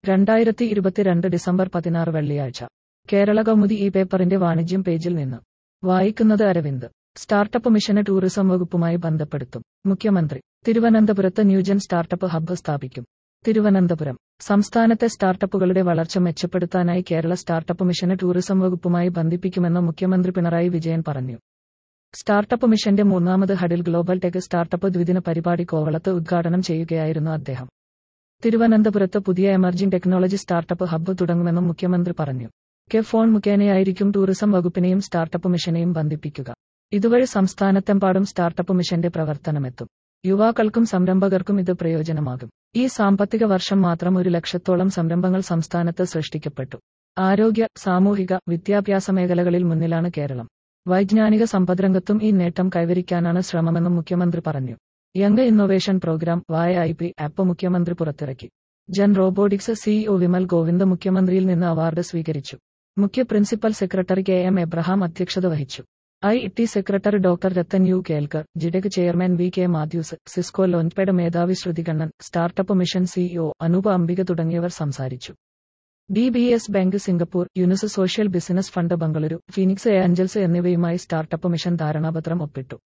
രണ്ടായിരത്തി ഇരുപത്തിരണ്ട് ഡിസംബർ പതിനാറ് വെള്ളിയാഴ്ച കേരള കൗമുദി ഈ പേപ്പറിന്റെ വാണിജ്യം പേജിൽ നിന്ന് വായിക്കുന്നത് അരവിന്ദ് സ്റ്റാർട്ടപ്പ് മിഷന് ടൂറിസം വകുപ്പുമായി ബന്ധപ്പെടുത്തും മുഖ്യമന്ത്രി തിരുവനന്തപുരത്ത് ന്യൂജൻ സ്റ്റാർട്ടപ്പ് ഹബ്ബ് സ്ഥാപിക്കും തിരുവനന്തപുരം സംസ്ഥാനത്തെ സ്റ്റാർട്ടപ്പുകളുടെ വളർച്ച മെച്ചപ്പെടുത്താനായി കേരള സ്റ്റാർട്ടപ്പ് മിഷന് ടൂറിസം വകുപ്പുമായി ബന്ധിപ്പിക്കുമെന്ന് മുഖ്യമന്ത്രി പിണറായി വിജയൻ പറഞ്ഞു സ്റ്റാർട്ടപ്പ് മിഷന്റെ മൂന്നാമത് ഹഡിൽ ഗ്ലോബൽ ടെക് സ്റ്റാർട്ടപ്പ് ദ്വിദിന പരിപാടി കോവളത്ത് ഉദ്ഘാടനം ചെയ്യുകയായിരുന്നു അദ്ദേഹം തിരുവനന്തപുരത്ത് പുതിയ എമർജിംഗ് ടെക്നോളജി സ്റ്റാർട്ടപ്പ് ഹബ്ബ് തുടങ്ങുമെന്നും മുഖ്യമന്ത്രി പറഞ്ഞു കെ ഫോൺ മുഖേനയായിരിക്കും ടൂറിസം വകുപ്പിനെയും സ്റ്റാർട്ടപ്പ് മിഷനെയും ബന്ധിപ്പിക്കുക ഇതുവഴി സംസ്ഥാനത്തെമ്പാടും സ്റ്റാർട്ടപ്പ് മിഷന്റെ പ്രവർത്തനമെത്തും യുവാക്കൾക്കും സംരംഭകർക്കും ഇത് പ്രയോജനമാകും ഈ സാമ്പത്തിക വർഷം മാത്രം ഒരു ലക്ഷത്തോളം സംരംഭങ്ങൾ സംസ്ഥാനത്ത് സൃഷ്ടിക്കപ്പെട്ടു ആരോഗ്യ സാമൂഹിക വിദ്യാഭ്യാസ മേഖലകളിൽ മുന്നിലാണ് കേരളം വൈജ്ഞാനിക സമ്പദ്രംഗത്തും ഈ നേട്ടം കൈവരിക്കാനാണ് ശ്രമമെന്നും മുഖ്യമന്ത്രി പറഞ്ഞു young innovation programme Y I P app മുഖ്യമന്ത്രി പുറത്തിറക്കി Gen Robotics CEO Vimal Govind മുഖ്യമന്ത്രിയിൽ നിന്ന് അവാർഡ് സ്വീകരിച്ചു മുഖ്യ principal secretary K M Abraham അധ്യക്ഷത വഹിച്ചു I T secretary doctor Rathan U Kelkar ജിഡെക് chairman V K Mathews Cisco launchpad മേധാവി Shruthi Kannan startup mission CEO Anoopa Ambika തുടങ്ങിയവർ സംസാരിച്ചു D B S bank Singapore Yunus social business fund Bengaluru Phoenix Angels എന്നിവയുമായി സ്റ്റാർട്ടപ്പ് മിഷൻ ധാരണാപത്രം ഒപ്പിട്ടു